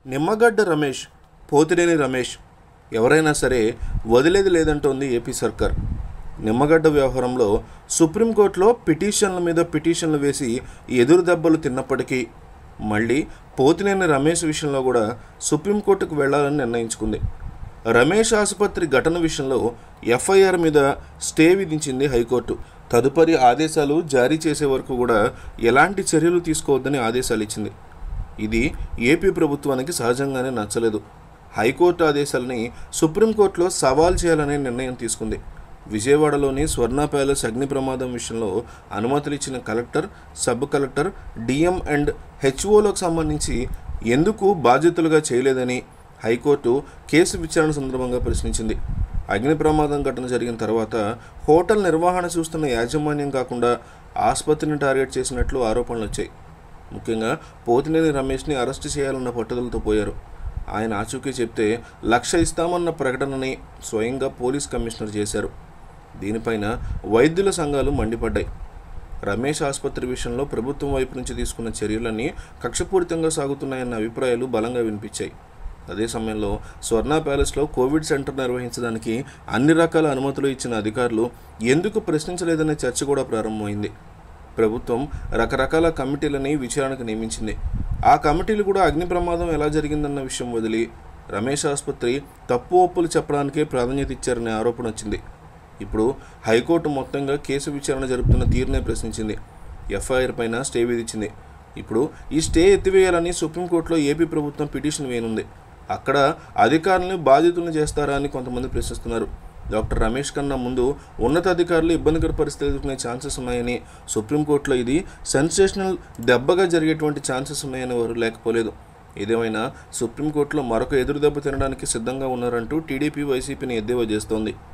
నిమ్మగడ్డ రమేష్ పోతినేని రమేష్ ఎవరైనా సరే వదిలేది లేదంటోంది ఏపీ సర్కార్ నిమ్మగడ్డ వ్యవహారంలో సుప్రీంకోర్టులో పిటిషన్ల మీద పిటిషన్లు వేసి ఎదురు దెబ్బలు తిన్నప్పటికీ మళ్ళీ పోతినేని రమేష్ విషయంలో కూడా సుప్రీంకోర్టుకు వెళ్లాలని నిర్ణయించుకుంది రమేష్ ఆసుపత్రి ఘటన విషయంలో ఎఫ్ఐఆర్ మీద స్టే విధించింది హైకోర్టు తదుపరి ఆదేశాలు జారీ చేసే వరకు కూడా ఎలాంటి చర్యలు తీసుకోవద్దని ఆదేశాలు ఇచ్చింది ఇది ఏపీ ప్రభుత్వానికి సహజంగానే నచ్చలేదు హైకోర్టు ఆదేశాలని సుప్రీంకోర్టులో సవాల్ చేయాలనే నిర్ణయం తీసుకుంది విజయవాడలోని స్వర్ణ ప్యాలెస్ అగ్ని ప్రమాదం విషయంలో అనుమతులు ఇచ్చిన collector sub collector DM and హెచ్ఓలకు సంబంధించి ఎందుకు బాధ్యతలుగా చేయలేదని హైకోర్టు కేసు విచారణ సందర్భంగా ప్రశ్నించింది అగ్ని ప్రమాదం ఘటన జరిగిన తర్వాత హోటల్ నిర్వహణ చూస్తున్న యాజమాన్యం కాకుండా ఆసుపత్రిని టార్గెట్ చేసినట్లు ఆరోపణలు వచ్చాయి ముఖ్యంగా పోతినేని రమేష్ని అరెస్ట్ చేయాలన్న పట్టుదలతో పోయారు ఆయన ఆచూకీ చెప్తే లక్ష ఇస్తామన్న ప్రకటనని స్వయంగా పోలీస్ కమిషనర్ చేశారు దీనిపైన వైద్యుల సంఘాలు మండిపడ్డాయి రమేష్ ఆసుపత్రి విషయంలో ప్రభుత్వం వైపు నుంచి తీసుకున్న చర్యలన్నీ కక్షపూరితంగా సాగుతున్నాయన్న అభిప్రాయాలు బలంగా వినిపించాయి అదే సమయంలో స్వర్ణ ప్యాలెస్లో కోవిడ్ సెంటర్ నిర్వహించడానికి అన్ని రకాల అనుమతులు ఇచ్చిన అధికారులు ఎందుకు ప్రశ్నించలేదనే చర్చ కూడా ప్రారంభమైంది ప్రభుత్వం రకరకాల కమిటీలని విచారణకు నియమించింది ఆ కమిటీలు కూడా అగ్ని ప్రమాదం ఎలా జరిగిందన్న విషయం వదిలి రమేష్ ఆసుపత్రి తప్పు ఒప్పులు చెప్పడానికే ప్రాధాన్యత ఇచ్చారనే ఆరోపణ వచ్చింది ఇప్పుడు హైకోర్టు మొత్తంగా కేసు విచారణ జరుపుతున్న తీరునే ప్రశ్నించింది ఎఫ్ఐఆర్ పైన స్టే విధించింది ఇప్పుడు ఈ స్టే ఎత్తివేయాలని సుప్రీంకోర్టులో ఏపీ ప్రభుత్వం పిటిషన్ వేయనుంది అక్కడ అధికారులను బాధితులను చేస్తారా అని కొంతమంది ప్రశ్నిస్తున్నారు డాక్టర్ రమేష్ కన్నా ముందు ఉన్నతాధికారులు ఇబ్బందికర పరిస్థితులు ఎదుర్కొనే ఛాన్సెస్ ఉన్నాయని సుప్రీంకోర్టులో ఇది సెన్సేషనల్ దెబ్బగా జరిగేటువంటి ఛాన్సెస్ ఉన్నాయని వారు లేకపోలేదు ఏదేమైనా సుప్రీంకోర్టులో మరొక ఎదురు దెబ్బ తినడానికి సిద్ధంగా ఉన్నారంటూ టీడీపీ వైసీపీని ఎద్దేవా చేస్తోంది